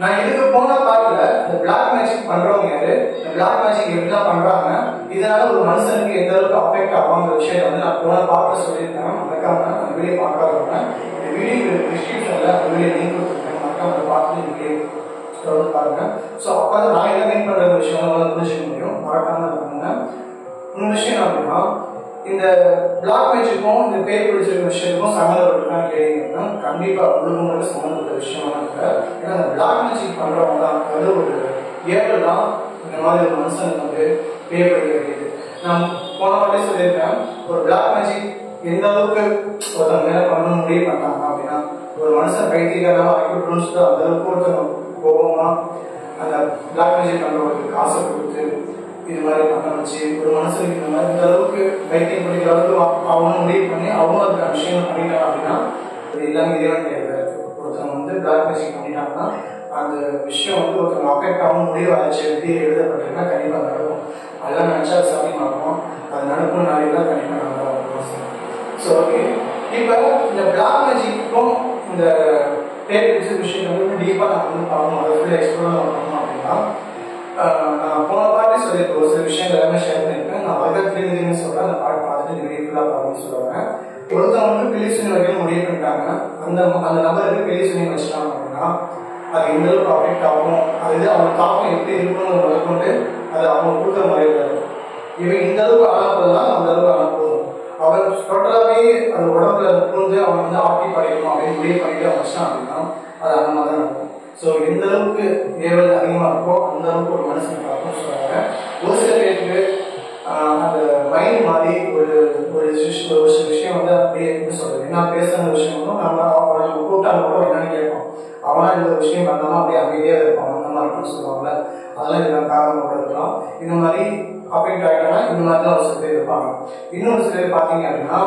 நான் இதுக்கு போன பார்ட்ல இந்த பிளாக் மேஜிக் பண்றவங்க யாரு இந்த பிளாக் மேஜிக் எப்படிலாம் பண்றாங்க இதனால ஒரு மனுஷனுக்கு எந்த அளவுக்கு அஃபெக்ட் ஆகுங்கிற விஷயத்தை வந்து நான் போன பார்ட்ல சொல்லியிருக்கேன் மறக்காம அந்த வீடியோ பார்க்காதவங்க இந்த வீடியோ டிஸ்கிரிப்ஷன்ல அந்த வீடியோ லிங்க் கொடுத்துருக்கேன் மறக்காம அதை பார்த்து இந்த வீடியோ தொடர்ந்து பாருங்க ஸோ அப்போ நான் என்ன மீன் பண்ற விஷயம் உங்களால் புரிஞ்சுக்க முடியும் மறக்காம அதை பண்ணுங்க இன்னொரு விஷயம் என்ன அப்படின்னா இந்த பிளாக் மேஜிக்கும் இந்த பேர் பிடிச்சிருக்க விஷயத்துக்கும் சம்மந்தப்பட்டிருக்கான்னு கேட்டீங்கன்னா கண்டிப்பா உலகம் சம்மந்தப்பட்ட விஷயம் இல்லை ஏன்னா இந்த பிளாக் மேஜிக் பண்றவங்க தான் அது ஒரு ஏழு தான் இந்த மாதிரி ஒரு மனுஷனுக்கு வந்து பேர் படிக்க வேண்டியது நான் போன வாட்டி சொல்லியிருக்கேன் ஒரு பிளாக் மேஜிக் எந்த அளவுக்கு ஒருத்தங்க மேல பண்ண முடிவு பண்ணாங்க அப்படின்னா ஒரு மனுஷன் பைத்தியக்காரா ஆக்கிவிட்டுன்னு சொல்லிட்டு அந்த அளவுக்கு ஒருத்தங்க கோபமா அந்த பிளாக் மேஜிக் பண்றவங்களுக்கு காசை கொடுத்து இது மாதிரி பண்ண வச்சு ஒரு மனசுக்கு இந்த மாதிரி இந்த அளவுக்கு பைக்கிங் பிடிக்கிற அளவுக்கு அவங்க முடிவு பண்ணி அவங்க அதுக்கான விஷயம் பண்ணிட்டாங்க அப்படின்னா இது எல்லாமே இறைவன் கையில் ஒருத்தவங்க வந்து பிளாக் மேஜிக் பண்ணிட்டாங்கன்னா அந்த விஷயம் வந்து ஒருத்தவங்க அஃபெக்ட் ஆகும் முடிவு ஆச்சு எழுதி எழுதப்பட்டிருந்தா கண்டிப்பாக நடக்கும் அதெல்லாம் நினச்சா சாத்தியமாகும் அது நடக்கும் நாளைக்கு கண்டிப்பாக நடக்கும் ஸோ ஓகே இப்போ இந்த பிளாக் மேஜிக்கும் இந்த பேர் பிடிச்ச விஷயம் வந்து டீப்பாக நான் வந்து பார்க்கணும் அதை ஃபுல்லாக எக்ஸ்ப்ளோர் பண்ணணும் அப்படின்னா ஆஹ் நான் போன பாட்டி சொல்லியிருக்கேன் ஒரு சில விஷயங்கள் எல்லாமே ஷேர் பண்ணியிருக்கேன் நான் அதை திரும்பி சொல்றேன் அந்த பாட்டு பார்த்துட்டு இந்த வீடியோ ஃபுல்லாக பார்க்கணும்னு சொல்லுவேன் ஒருத்தவங்க வந்து பிலிசுனி வகையில் முடிவு பண்ணிட்டாங்க அந்த அந்த நபருக்கு பிலிசுனி வச்சுட்டாங்க அப்படின்னா அது எந்த அளவுக்கு அஃபெக்ட் ஆகும் அது இது அவங்க தாக்கம் எப்படி இருக்கணும்னு முதற்கொண்டு அது அவங்க கொடுக்குற முறையில் இருக்கும் இவன் இந்த அளவுக்கு ஆனா போதும் அந்த அளவுக்கு ஆனா போதும் அவன் டோட்டலாகவே அந்த உடம்புல புரிஞ்சு அவன் வந்து ஆட்டி படைக்கணும் அப்படின்னு முடிவு பண்ணிட்டு அவன் வச்சான் அப்படின்னா அது அந்த மாதிரி தான் நடக்கும் ஸோ எந்த அளவுக்கு லெவல் அதிகமாக இருக்கோ அந்த அளவுக்கு ஒரு மனுஷனுக்கு ஆகும்னு சொல்றாங்க ஒரு சில பேருக்கு ஆஹ், அந்த மைண்ட் மாதிரி ஒரு ஒரு விஷ- ஒரு சில விஷயம் வந்து அப்படியே எப்படி சொல்றது என்ன பேசுற விஷயம் வந்து நம்ம அவனை நம்ம கூப்பிட்டாங்க கூட என்னன்னு கேட்போம் அவனா இந்த ஒரு விஷயம் பண்ணாம அப்படியே அமைதியாக இருப்பான் அந்த மாதிரி இருக்கும்னு சொல்லுவாங்கல்ல அதெல்லாம் இதுதான் காரணம் கூட இருக்கலாம் இந்த மாதிரி அஃபெக்ட் ஆகிட்டா இந்த மாதிரி தான் ஒரு சில பேர் இருப்பாங்க இன்னொரு சில பேர் பார்த்தீங்க அப்படின்னா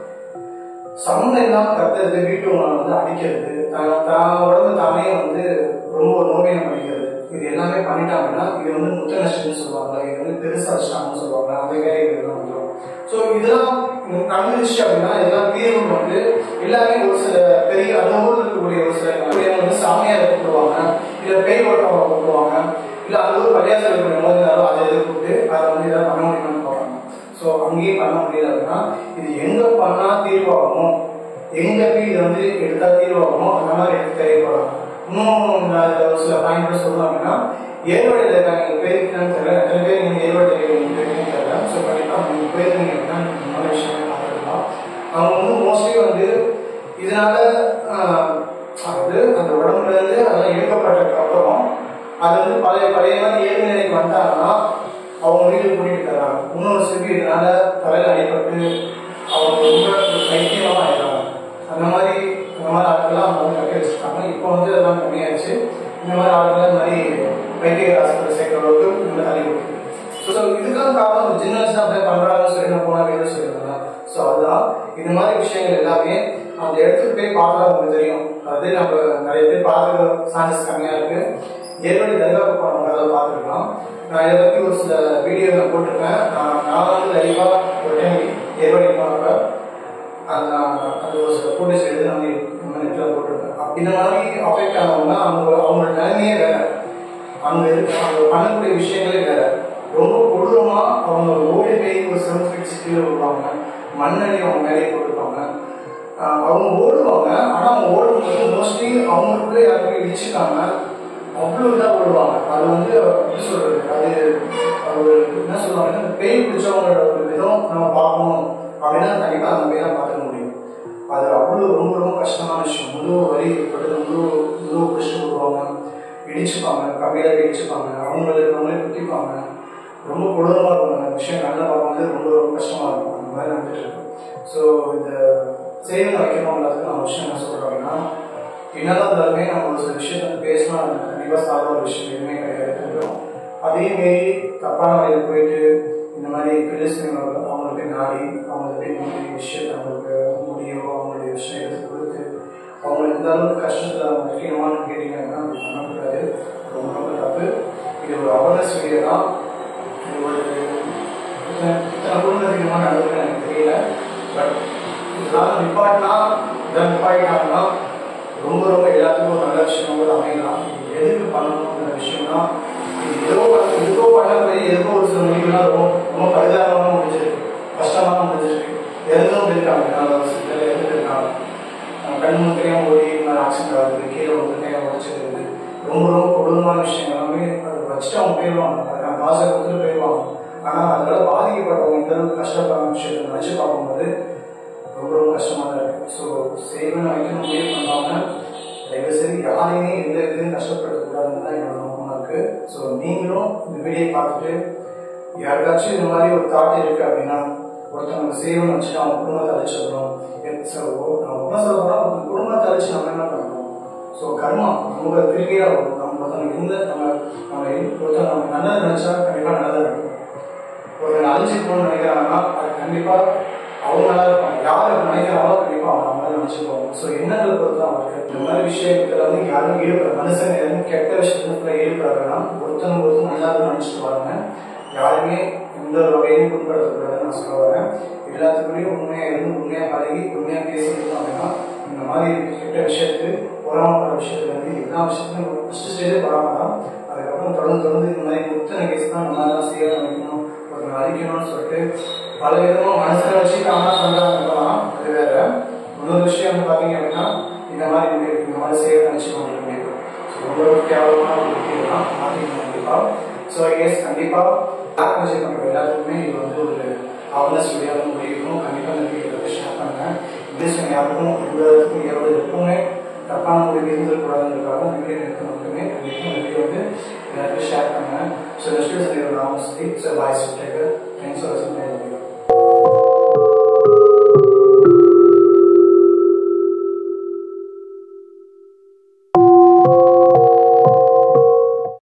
சம்மந்தம் இல்லாம கத்துறது வீட்டு உணவை வந்து அடிக்கிறது தான் தான் உடம்பு தானே வந்து ரொம்ப நோவியம் பண்ணிக்கிறது இது எல்லாமே பண்ணிட்டாங்கன்னா இது வந்து முத்த நஷ்டம்னு சொல்லுவாங்க இது வந்து பெருசா வச்சிட்டாங்கன்னு சொல்லுவாங்க அந்த கேட்டகரி இதெல்லாம் வந்துடும் ஸோ இதெல்லாம் நடந்துருச்சு அப்படின்னா இதெல்லாம் தீர்வு வந்து எல்லாமே ஒரு சில பெரிய அந்த ஊர்ல இருக்கக்கூடிய ஒரு சில பெரியவங்க வந்து சாமியார் கூப்பிடுவாங்க இல்ல பேய் ஓட்டவங்க கூப்பிடுவாங்க இல்ல அந்த ஊர் பள்ளியாசல் இருக்கக்கூடிய மோதினாலும் அதை எதிர்த்து கூப்பிட்டு அதை வந்து இதை பண்ண முடியுமான்னு பார்ப்பாங்க ஸோ அங்கேயும் பண்ண முடியல அப்படின்னா இது எங்க பண்ணா தீர்வாகுமோ எங்க போய் இதை வந்து எடுத்தா தீர்வாகுமோ அந்த மாதிரி எடுத்து தேவைப்படும் இன்னும் நான் இதுல ஒரு சில பாயிண்ட் சொல்லணும் அப்படின்னா ஏர்வடையில் இருக்காங்க பேருக்குன்னு தெரியல எத்தனை பேர் நீங்க ஏர்வடையில் இருக்குன்னு தெரியல ஸோ கண்டிப்பா நீங்க போயிருந்தீங்க அப்படின்னா இந்த மாதிரி விஷயம் பார்த்துக்கலாம் அவங்க வந்து மோஸ்ட்லி வந்து இதனால ஆஹ், அதாவது அந்த உடம்புல இருந்து அதெல்லாம் எடுக்கப்பட்டதுக்கு அப்புறம் அது வந்து பழைய பழைய மாதிரி ஏழு நிலைக்கு வந்தாங்கன்னா அவங்க வீட்டுக்கு கூட்டிட்டு தராங்க இன்னொரு சிபி இதனால தலையில அடிபட்டு அவங்க ரொம்ப பைத்தியமா ஆயிடுறாங்க அந்த மாதிரி அந்த மாதிரி ஆட்கள்லாம் அவங்க வந்து கட்டி வச்சிருக்காங்க இப்போ வந்து அதெல்லாம் கம்மியாச்சு இந்த மாதிரி ஆட்கள் இந்த மாதிரி பைத்திய ஹாஸ்பிட்டல் சேர்க்கிற அளவுக்கு இந்த தள்ளி கொடுக்குது ஸோ இதுக்கெல்லாம் காரணம் ஒரு ஜின்னஸ் தான் அப்படியே பண்றாங்கன்னு சொல்லி நான் போன வீடியோ சொல்லியிருந்தேன் ஸோ அதுதான் இந்த மாதிரி விஷயங்கள் எல்லாமே அந்த இடத்துக்கு போய் பார்த்தா உங்களுக்கு தெரியும் அது நம்ம நிறைய பேர் பார்க்குற சான்சஸ் கம்மியாக இருக்கு ஏற்கனவே தர்காவுக்கு போனவங்க அதை பார்த்துருக்கலாம் நான் இதை பற்றி ஒரு சில வீடியோ நான் போட்டிருக்கேன் நான் நான் வந்து லைவாக ஒரு டைம் ஏற்கனவே போனப்ப அது நான் அது ஒரு சில ஃபோட்டோஸ் எடுத்து நான் நெட்டில் போட்டிருக்கேன் அப்ப இந்த மாதிரி அஃபெக்ட் ஆனவங்க அவங்க அவங்களோட நிலைமையே வேற அங்க இருக்க அவங்க பண்ணக்கூடிய விஷயங்களே வேற ரொம்ப கொடூரமா அவங்க ஓடி போய் ஒரு செல்ஃப் ஃபிக்ஸ் கீழே விடுவாங்க மண்ணடி அவங்க மேலே போட்டுருப்பாங்க ஆஹ் அவங்க ஓடுவாங்க ஆனா அவங்க ஓடும்போது மோஸ்ட்லி அவங்களுக்குள்ளே யாருமே இடிச்சுக்காம அவ்வளோ இதாக ஓடுவாங்க அது வந்து எப்படி சொல்றது அது அது ஒரு என்ன சொல்லுவாங்க இந்த பேய் பிடிச்சவங்களோட ஒரு விதம் நம்ம பார்க்கணும் அப்படின்னா கண்டிப்பா அந்த பேரை பார்த்துக்க முடியும் அது அவ்வளோ ரொம்ப ரொம்ப கஷ்டமான விஷயம் முழு வரி ஏற்பட்டு முழு முழு பிடிச்சிட்டு விடுவாங்க இடிச்சுப்பாங்க கம்மியாக இடிச்சுப்பாங்க அவங்களுக்கு அவங்களே குத்திப்பாங்க ரொம்ப கொடூரமா இருக்கும் அந்த விஷயம் நல்லா பார்க்கும்போது ரொம்ப ரொம்ப கஷ்டமா இருக்கும் அந்த மாதிரி நடந்துட்டு இருக்கு ஸோ இந்த சேவை வைக்கணும் எல்லாத்துக்கும் நான் விஷயம் என்ன சொல்றேன் அப்படின்னா என்னதான் இருந்தாலுமே நம்ம ஒரு சில விஷயத்த வந்து பேசினா அது கண்டிப்பாக சாதாரண ஒரு விஷயம் எதுவுமே கிடையாது அதே மாரி தப்பான வழியில் போயிட்டு இந்த மாதிரி பிலிஸ்தீன் அவங்களுக்கு போய் நாடி அவங்களுக்கு போய் இந்த மாதிரி விஷயத்தை அவங்களுக்கு முடியோ அவங்களுடைய விஷயம் எடுத்து கொடுத்து அவங்க எந்த அளவுக்கு கஷ்டத்தில் அவங்க வைக்கணுமான்னு கேட்டீங்கன்னா அது பண்ணக்கூடாது ரொம்ப ரொம்ப தப்பு இது ஒரு அவேர்னஸ் வீடியோ தான் இது ஒரு இத்தனை இத்தனை குடும்பம் அதிகமாக நடக்குதுன்னு எனக்கு தெரியல பட் இதெல்லாம் நிப்பாட்டினா இதெல்லாம் நிப்பாட்டினாங்கன்னா ரொம்ப ரொம்ப எல்லாத்துக்கும் ஒரு நல்ல விஷயம் கூட அமையலாம் இது எதுக்கு பண்ண ஆக்சிடென்ட் ஆகுது கீழே வந்து கையை உடச்சிருது ரொம்ப ரொம்ப கொடூரமான விஷயம் எல்லாமே அதை வச்சுட்டு அவங்க போயிடுவாங்க அதுக்கான காசை கொடுத்துட்டு போயிடுவாங்க ஆனால் அதனால பாதிக்கப்பட்டவங்க இந்த அளவுக்கு கஷ்டப்படுற விஷயத்தை நினச்சி பார்க்கும்போது ரொம்ப ரொம்ப கஷ்டமாக தான் இருக்கு ஸோ சேவன் வைக்கணும் முடிவு பண்ணாம தயவு செய்து யாரையுமே எந்த இதுலையும் கஷ்டப்படுத்தக்கூடாதுன்னு தான் என்னோட நோக்கமாக இருக்கு ஸோ நீங்களும் இந்த வீடியோ பார்த்துட்டு யாருக்காச்சும் இந்த மாதிரி ஒரு தாட் இருக்கு அப்படின்னா ஒருத்தவங்க சேவன் வச்சுட்டு அவங்க குடும்பத்தை அழிச்சிடணும் நம்ம என்ன சொல்ல போனா ஒருத்தவங்க குடும்பத்தை அழிச்சு நம்ம என்ன பண்ணணும் ஸோ கர்மா நமக்கு அது திரும்பியா வரும் நம்ம ஒருத்தவங்க எந்த நம்ம நம்ம ஒருத்தவங்க நம்ம நல்லது நினைச்சா கண்டிப்பாக நல்லது நடக்கும் ஒருத்தவங்க அழிச்சிக்கணும்னு நினைக்கிறாங்கன்னா அது கண்டிப்பாக அவங்க நல்லா இருப்பாங்க யார் அப்படி நினைக்கிறாங்களோ கண்டிப்பாக அவங்க நம்ம மாதிரி நினைச்சுக்குவாங்க ஸோ எண்ணங்களை பொறுத்து தான் அவருக்கு இந்த மாதிரி விஷயத்துல வந்து யாரும் ஈடுபட மனுஷன் எதுவும் கெட்ட விஷயத்துல ஈடுபட வேணாம் ஒருத்தவங்க ஒருத்தவங்க நல்லா இருக்குன்னு நினைச்சிட்டு பாருங்க யாருமே எந்த ஒரு வகையிலும் புண்படுத்தக்கூடாதுன்னு நான் சொல்ல வரேன் எல்லாத்துக்குள்ளேயும் உண்மையா இருந்து உண்மையா பழகி உண்மையா பேசிட்டு அப்படின்னா இந்த மாதிரி கெட்ட விஷயத்துக்கு பொறாமப்படுற விஷயத்துல இருந்து எல்லா விஷயத்துலையும் ஃபர்ஸ்ட் ஸ்டேஜே பொறாம தான் அதுக்கப்புறம் தொடர்ந்து தொடர்ந்து இந்த மாதிரி முத்தனை கேஸ் தான் நம்ம தான் செய்ய நினைக்கணும் ஒருத்தனை அழிக்கணும்னு சொல்லிட்டு பல விதமா மனசுல வச்சு காணா பண்றாங்கலாம் அது வேற இன்னொரு விஷயம் வந்து பாத்தீங்க அப்படின்னா இந்த மாதிரி இந்த இந்த மாதிரி செய்ய நினைச்சு கொண்டிருக்கீங்க ரொம்ப ஒரு கேவலமான ஒரு விஷயம் தான் மாற்றிக்கணும் கண்டிப்பா ஸோ எஸ் கண்டிப்பா பிளாக் மேஜிக் பண்ற எல்லாத்துக்குமே இது வந்து ஒரு அவேர்னஸ் வீடியோவும் முடியும் கண்டிப்பா இந்த வீடியோ ஷேர் பண்ணுங்க இங்கிலீஷ் யாருக்கும் எவ்வளவு எவ்வளவு எப்பவுமே தப்பான முடிவு இருந்துடக்கூடாதுன்றதுக்காக இந்த வீடியோ எடுத்து மட்டுமே கண்டிப்பா இந்த வீடியோ வந்து எல்லாருக்கும் ஷேர் பண்ணுங்க ஸோ நெக்ஸ்ட் வீடியோ நாம so bye take care thanks for